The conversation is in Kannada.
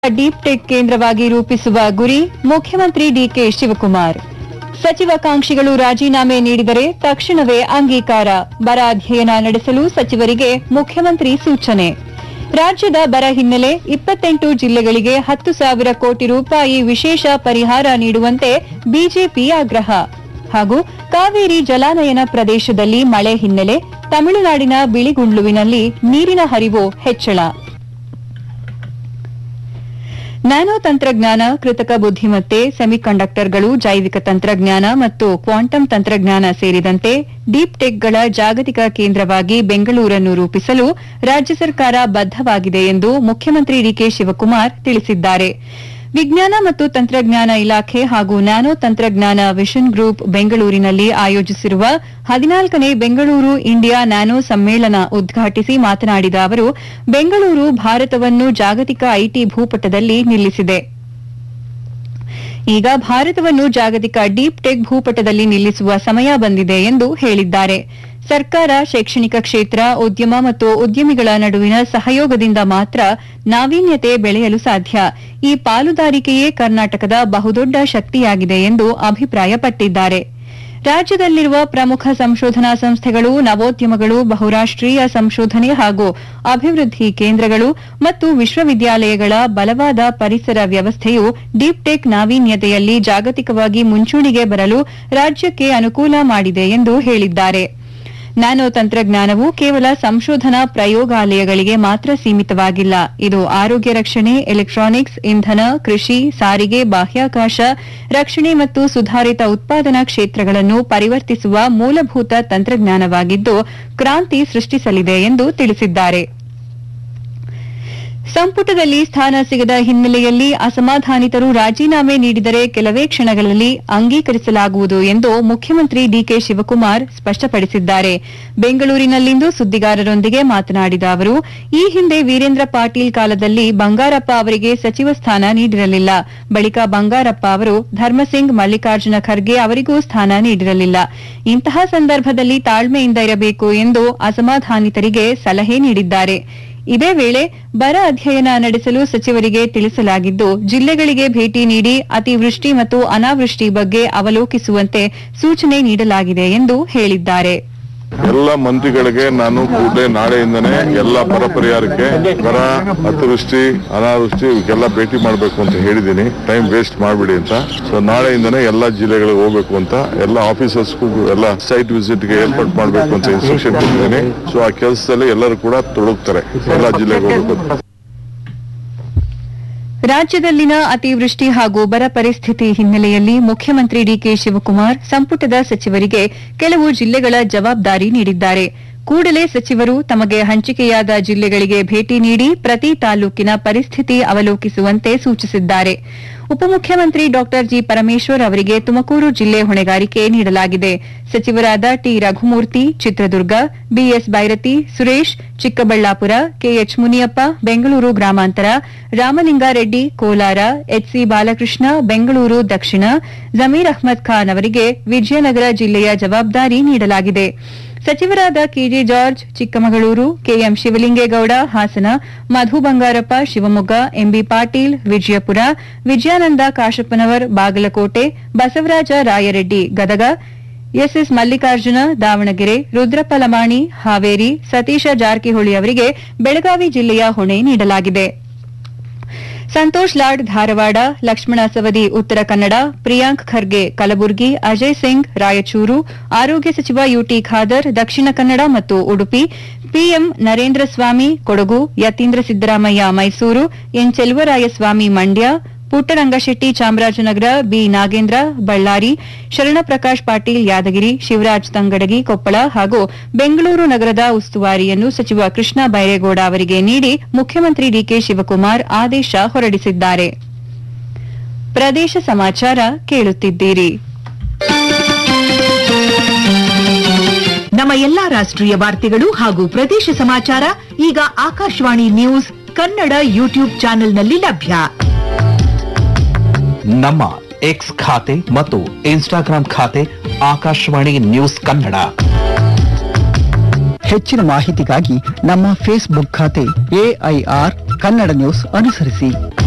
ಡೀಪ್ ಟೆಕ್ ಕೇಂದ್ರವಾಗಿ ರೂಪಿಸುವ ಗುರಿ ಮುಖ್ಯಮಂತ್ರಿ ಡಿಕೆ ಶಿವಕುಮಾರ್ ಸಚಿವಾಕಾಂಕ್ಷಿಗಳು ರಾಜೀನಾಮೆ ನೀಡಿದರೆ ತಕ್ಷಣವೇ ಅಂಗೀಕಾರ ಬರ ಅಧ್ಯಯನ ನಡೆಸಲು ಸಚಿವರಿಗೆ ಮುಖ್ಯಮಂತ್ರಿ ಸೂಚನೆ ರಾಜ್ಯದ ಬರ ಹಿನ್ನೆಲೆ ಇಪ್ಪತ್ತೆಂಟು ಜಿಲ್ಲೆಗಳಿಗೆ ಹತ್ತು ಸಾವಿರ ಕೋಟಿ ರೂಪಾಯಿ ವಿಶೇಷ ಪರಿಹಾರ ನೀಡುವಂತೆ ಬಿಜೆಪಿ ಆಗ್ರಹ ಹಾಗೂ ಕಾವೇರಿ ಜಲಾನಯನ ಪ್ರದೇಶದಲ್ಲಿ ಮಳೆ ಹಿನ್ನೆಲೆ ತಮಿಳುನಾಡಿನ ಬಿಳಿಗುಂಡ್ಲುವಿನಲ್ಲಿ ನೀರಿನ ಹರಿವು ಹೆಚ್ಚಳ ನ್ಯಾನೋ ತಂತ್ರಜ್ಞಾನ ಕೃತಕ ಬುದ್ಧಿಮತ್ತೆ ಸೆಮಿಕಂಡಕ್ಟರ್ಗಳು ಜೈವಿಕ ತಂತ್ರಜ್ಞಾನ ಮತ್ತು ಕ್ವಾಂಟಮ್ ತಂತ್ರಜ್ಞಾನ ಸೇರಿದಂತೆ ಡೀಪ್ ಟೆಕ್ಗಳ ಜಾಗತಿಕ ಕೇಂದ್ರವಾಗಿ ಬೆಂಗಳೂರನ್ನು ರೂಪಿಸಲು ರಾಜ್ಯ ಸರ್ಕಾರ ಬದ್ದವಾಗಿದೆ ಎಂದು ಮುಖ್ಯಮಂತ್ರಿ ಡಿಕೆ ಶಿವಕುಮಾರ್ ತಿಳಿಸಿದ್ದಾರೆ ವಿಜ್ಞಾನ ಮತ್ತು ತಂತ್ರಜ್ಞಾನ ಇಲಾಖೆ ಹಾಗೂ ನ್ಯಾನೋ ತಂತ್ರಜ್ಞಾನ ವಿಷನ್ ಗ್ರೂಪ್ ಬೆಂಗಳೂರಿನಲ್ಲಿ ಆಯೋಜಿಸಿರುವ ಹದಿನಾಲ್ಕನೇ ಬೆಂಗಳೂರು ಇಂಡಿಯಾ ನ್ಯಾನೋ ಸಮ್ಮೇಳನ ಉದ್ಘಾಟಿಸಿ ಮಾತನಾಡಿದ ಅವರು ಬೆಂಗಳೂರು ಭಾರತವನ್ನು ಜಾಗತಿಕ ಐಟಿ ಭೂಪಟದಲ್ಲಿ ನಿಲ್ಲಿಸಿದೆ ಈಗ ಭಾರತವನ್ನು ಜಾಗತಿಕ ಡೀಪ್ ಟೆಕ್ ಭೂಪಟದಲ್ಲಿ ನಿಲ್ಲಿಸುವ ಸಮಯ ಬಂದಿದೆ ಎಂದು ಹೇಳಿದ್ದಾರೆ ಸರ್ಕಾರ ಶೈಕ್ಷಣಿಕ ಕ್ಷೇತ್ರ ಉದ್ಯಮ ಮತ್ತು ಉದ್ಯಮಿಗಳ ನಡುವಿನ ಸಹಯೋಗದಿಂದ ಮಾತ್ರ ನಾವೀನ್ಯತೆ ಬೆಳೆಯಲು ಸಾಧ್ಯ ಈ ಪಾಲುದಾರಿಕೆಯೇ ಕರ್ನಾಟಕದ ಬಹುದೊಡ್ಡ ಶಕ್ತಿಯಾಗಿದೆ ಎಂದು ಅಭಿಪ್ರಾಯಪಟ್ಟಿದ್ದಾರೆ ರಾಜ್ಯದಲ್ಲಿರುವ ಪ್ರಮುಖ ಸಂಶೋಧನಾ ಸಂಸ್ಥೆಗಳು ನವೋದ್ಯಮಗಳು ಬಹುರಾಷ್ಟೀಯ ಸಂಶೋಧನೆ ಹಾಗೂ ಅಭಿವೃದ್ಧಿ ಕೇಂದ್ರಗಳು ಮತ್ತು ವಿಶ್ವವಿದ್ಯಾಲಯಗಳ ಬಲವಾದ ಪರಿಸರ ವ್ಯವಸ್ಥೆಯು ಡೀಪ್ ಟೆಕ್ ನಾವೀನ್ಯತೆಯಲ್ಲಿ ಜಾಗತಿಕವಾಗಿ ಮುಂಚೂಣಿಗೆ ಬರಲು ರಾಜ್ಯಕ್ಕೆ ಅನುಕೂಲ ಮಾಡಿದೆ ಎಂದು ಹೇಳಿದ್ದಾರೆ ನ್ಯಾನೋ ತಂತ್ರಜ್ಞಾನವು ಕೇವಲ ಸಂಶೋಧನಾ ಪ್ರಯೋಗಾಲಯಗಳಿಗೆ ಮಾತ್ರ ಸೀಮಿತವಾಗಿಲ್ಲ ಇದು ಆರೋಗ್ಯ ರಕ್ಷಣೆ ಎಲೆಕ್ಟ್ರಾನಿಕ್ಸ್ ಇಂಧನ ಕೃಷಿ ಸಾರಿಗೆ ಬಾಹ್ಯಾಕಾಶ ರಕ್ಷಣೆ ಮತ್ತು ಸುಧಾರಿತ ಉತ್ಪಾದನಾ ಕ್ಷೇತ್ರಗಳನ್ನು ಪರಿವರ್ತಿಸುವ ಮೂಲಭೂತ ತಂತ್ರಜ್ಞಾನವಾಗಿದ್ದು ಕ್ರಾಂತಿ ಸೃಷ್ಟಿಸಲಿದೆ ಎಂದು ತಿಳಿಸಿದ್ದಾರೆ ಸಂಪುಟದಲ್ಲಿ ಸ್ಥಾನ ಸಿಗದ ಹಿನ್ನೆಲೆಯಲ್ಲಿ ಅಸಮಾಧಾನಿತರು ರಾಜೀನಾಮೆ ನೀಡಿದರೆ ಕೆಲವೇ ಕ್ಷಣಗಳಲ್ಲಿ ಅಂಗೀಕರಿಸಲಾಗುವುದು ಎಂದು ಮುಖ್ಯಮಂತ್ರಿ ಡಿಕೆ ಶಿವಕುಮಾರ್ ಸ್ಪಷ್ಟಪಡಿಸಿದ್ದಾರೆ ಬೆಂಗಳೂರಿನಲ್ಲಿಂದು ಸುದ್ದಿಗಾರರೊಂದಿಗೆ ಮಾತನಾಡಿದ ಅವರು ಈ ಹಿಂದೆ ವೀರೇಂದ್ರ ಪಾಟೀಲ್ ಕಾಲದಲ್ಲಿ ಬಂಗಾರಪ್ಪ ಅವರಿಗೆ ಸಚಿವ ಸ್ಥಾನ ನೀಡಿರಲಿಲ್ಲ ಬಳಿಕ ಬಂಗಾರಪ್ಪ ಅವರು ಧರ್ಮಸಿಂಗ್ ಮಲ್ಲಿಕಾರ್ಜುನ ಖರ್ಗೆ ಅವರಿಗೂ ಸ್ಥಾನ ನೀಡಿರಲಿಲ್ಲ ಇಂತಹ ಸಂದರ್ಭದಲ್ಲಿ ತಾಳ್ಮೆಯಿಂದ ಇರಬೇಕು ಎಂದು ಅಸಮಾಧಾನಿತರಿಗೆ ಸಲಹೆ ನೀಡಿದ್ದಾರೆ ಇದೇ ವೇಳೆ ಬರ ಅಧ್ಯಯನ ನಡೆಸಲು ಸಚಿವರಿಗೆ ತಿಳಿಸಲಾಗಿದ್ದು ಜಿಲ್ಲೆಗಳಿಗೆ ಭೇಟಿ ನೀಡಿ ಅತಿವೃಷ್ಟಿ ಮತ್ತು ಅನಾವೃಷ್ಟಿ ಬಗ್ಗೆ ಅವಲೋಕಿಸುವಂತೆ ಸೂಚನೆ ನೀಡಲಾಗಿದೆ ಎಂದು ಹೇಳಿದ್ದಾರೆ ಎಲ್ಲ ಮಂತ್ರಿಗಳಿಗೆ ನಾನು ಕೂಡಲೇ ನಾಳೆಯಿಂದನೇ ಎಲ್ಲ ಬರ ಪರಿಹಾರಕ್ಕೆ ಬರ ಅತಿವೃಷ್ಟಿ ಅನಾವೃಷ್ಟಿ ಇವಕ್ಕೆಲ್ಲ ಭೇಟಿ ಮಾಡಬೇಕು ಅಂತ ಹೇಳಿದ್ದೀನಿ ಟೈಮ್ ವೇಸ್ಟ್ ಮಾಡಬೇಡಿ ಅಂತ ಸೊ ನಾಳೆಯಿಂದನೇ ಎಲ್ಲ ಜಿಲ್ಲೆಗಳಿಗೆ ಹೋಗ್ಬೇಕು ಅಂತ ಎಲ್ಲ ಆಫೀಸರ್ಸ್ಗೂ ಎಲ್ಲ ಸೈಟ್ ವಿಸಿಟ್ಗೆ ಏರ್ಪಾಟ್ ಮಾಡಬೇಕು ಅಂತ ಇನ್ಸ್ಟ್ರಕ್ಷನ್ ಕೊಟ್ಟಿದ್ದೀನಿ ಸೊ ಆ ಕೆಲಸದಲ್ಲಿ ಎಲ್ಲರೂ ಕೂಡ ತೊಡಗ್ತಾರೆ ಎಲ್ಲ ಜಿಲ್ಲೆಗೆ ಹೋಗ್ಬೇಕು ಅಂತ ರಾಜ್ಯದಲ್ಲಿನ ಅತಿವೃಷ್ಟಿ ಹಾಗೂ ಬರ ಪರಿಸ್ಥಿತಿ ಹಿನ್ನೆಲೆಯಲ್ಲಿ ಮುಖ್ಯಮಂತ್ರಿ ಡಿಕೆ ಶಿವಕುಮಾರ್ ಸಂಪುಟದ ಸಚಿವರಿಗೆ ಕೆಲವು ಜಿಲ್ಲೆಗಳ ಜವಾಬ್ದಾರಿ ನೀಡಿದ್ದಾರೆ ಕೂಡಲೇ ಸಚಿವರು ತಮಗೆ ಹಂಚಿಕೆಯಾದ ಜಿಲ್ಲೆಗಳಿಗೆ ಭೇಟಿ ನೀಡಿ ಪ್ರತಿ ತಾಲೂಕಿನ ಪರಿಸ್ಥಿತಿ ಅವಲೋಕಿಸುವಂತೆ ಸೂಚಿಸಿದ್ದಾರೆ ಉಪಮುಖ್ಯಮಂತ್ರಿ ಡಾ ಜಿ ಪರಮೇಶ್ವರ್ ಅವರಿಗೆ ತುಮಕೂರು ಜಿಲ್ಲೆ ಹೊಣೆಗಾರಿಕೆ ನೀಡಲಾಗಿದೆ ಸಚಿವರಾದ T Raghumurthy Chitradurga B S Byrathi Suresh Chikkaballapura K H Muniyappa Bengaluru ಗ್ರಾಮಾಂತರ ರಾಮಲಿಂಗಾರೆಡ್ಡಿ ಕೋಲಾರ ಎಚ್ಸಿ ಬಾಲಕೃಷ್ಣ ಬೆಂಗಳೂರು ದಕ್ಷಿಣ ಜಮೀರ್ ಅಹ್ಮದ್ ಖಾನ್ ಅವರಿಗೆ ವಿಜಯನಗರ ಜಿಲ್ಲೆಯ ಜವಾಬ್ದಾರಿ ನೀಡಲಾಗಿದೆ ಸಚಿವರಾದ K J George Chikkamagaluru K M Shivalingegowda Hassan Madhu Bangarappa Shivamogga M B Patil Vijayapura Vijayanand Kashappanavar Bagalkot Basavaraj Rayareddy Gadag S S Mallikarjuna Davanagere Rudrappa Lamani Haveri Satish Jarkiholi ಅವರಿಗೆ ಬೆಳಗಾವಿ ಜಿಲ್ಲೆಯ ಹೊಣೆ ನೀಡಲಾಗಿದೆ ಸಂತೋಷ್ ಲಾಡ್ ಧಾರವಾಡ ಲಕ್ಷ್ಮಣ ಸವದಿ ಉತ್ತರ ಕನ್ನಡ ಪ್ರಿಯಾಂಕ್ ಖರ್ಗೆ ಕಲಬುರಗಿ ಅಜಯ್ ಸಿಂಗ್ ರಾಯಚೂರು ಆರೋಗ್ಯ ಸಚಿವ ಯುಟಿ ಖಾದರ್ ದಕ್ಷಿಣ ಕನ್ನಡ ಮತ್ತು Udupi P M Narendra Swamy Kodagu Yathindra Siddaramaiah Mysuru N Cheluvarayaswamy Mandya Puttarangashetty Chamarajanagar B Nagendra Ballari Sharanaprakash Patil Yadgir Shivaraj Tangadagi Koppal ಹಾಗೂ ಬೆಂಗಳೂರು ನಗರದ ಉಸ್ತುವಾರಿಯನ್ನು ಸಚಿವ ಕೃಷ್ಣ ಬೈರೇಗೌಡ ಅವರಿಗೆ ನೀಡಿ ಮುಖ್ಯಮಂತ್ರಿ ಡಿಕೆ ಶಿವಕುಮಾರ್ ಆದೇಶ ಹೊರಡಿಸಿದ್ದಾರೆ ಪ್ರದೇಶ ಸಮಾಚಾರ ಕೇಳುತ್ತಿದ್ದೀರಿ ನಮ್ಮ ಎಲ್ಲಾ ರಾಷ್ಟ್ರೀಯ ವಾರ್ತೆಗಳು ಹಾಗೂ ಪ್ರದೇಶ ಸಮಾಚಾರ ಈಗ ಆಕಾಶವಾಣಿ ನ್ಯೂಸ್ ಕನ್ನಡ ಯೂಟ್ಯೂಬ್ ಚಾನೆಲ್ನಲ್ಲಿ ಲಭ್ಯ ನಮ್ಮ ಎಕ್ಸ್ ಖಾತೆ ಮತ್ತು ಇನ್ಸ್ಟಾಗ್ರಾಂ ಖಾತೆ ಆಕಾಶವಾಣಿ ನ್ಯೂಸ್ ಕನ್ನಡ ಹೆಚ್ಚಿನ ಮಾಹಿತಿಗಾಗಿ ನಮ್ಮ ಫೇಸ್ಬುಕ್ ಖಾತೆ ಎಐಆರ್ ಕನ್ನಡ ನ್ಯೂಸ್ ಅನುಸರಿಸಿ